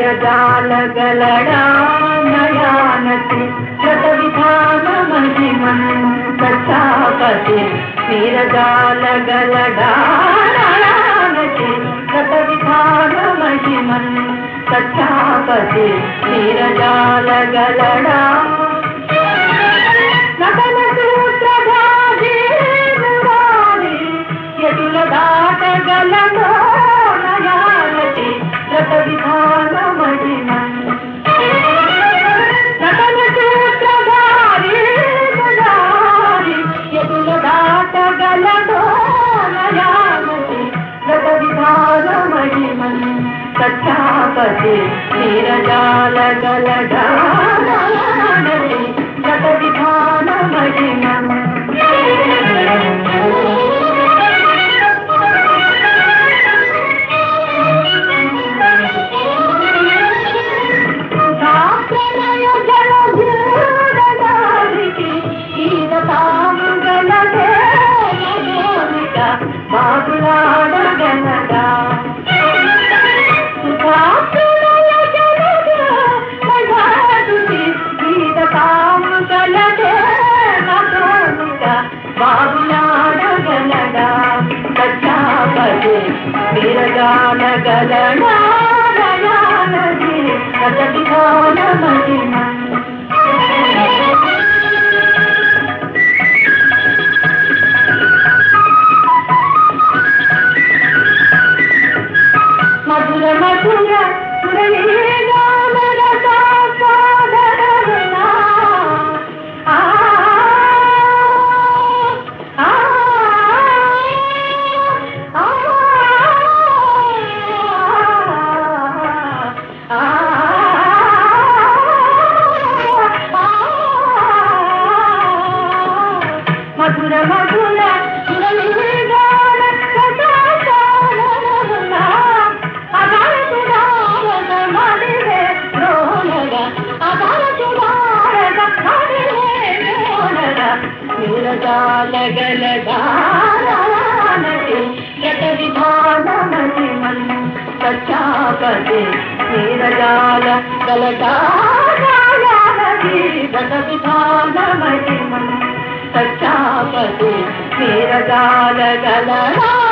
నీరజాల గలడా నయానతి శత విధాన మహిమన్ సచ్చాపతి నీరజాల గలడా నయానతి శత విధాన మహిమన్ సచ్చాపతి నీరజాల గలడా నటన సూత్రధారి మురారి యటుల దాటగలడో నయానతి రత విధాన మహిమన్ నటన సూత్రధారి మురారి యటుల దాటగలడో నయానతి రత విధాన మహిమన్ సచ్చాపతి నీరజాల గలడా నయానతి రత విధాన మహిమన్ సాప్రలయ జలధీరదారికి ఈద తాముగలదే మధురిక బాబులాడగలగా సాప్రలయ జలధీరదారికి ఈద తాముగలదే మధురిక బాబులాడగలగా సచ్చాపతి విరగాలగలడా నయానది రజవిధాన మహిమ మధుర మధుర మురళీగానరసాస్వాదనమునా. ఆ ఆ ఆ మధుర మధుర మురళీగాన రసాస్వాదనమునా. అదాలతుదారద మదిరే రోలగ. అదాలతుదారద మదిరే రోలగ. నీరజాలగలగానటి యత విధాన మహిమన్ సచ్చాపతి నీరజాల గలగానటి గత విధాన మహిమన్ సచ్చాపతి నీరజాల గలగా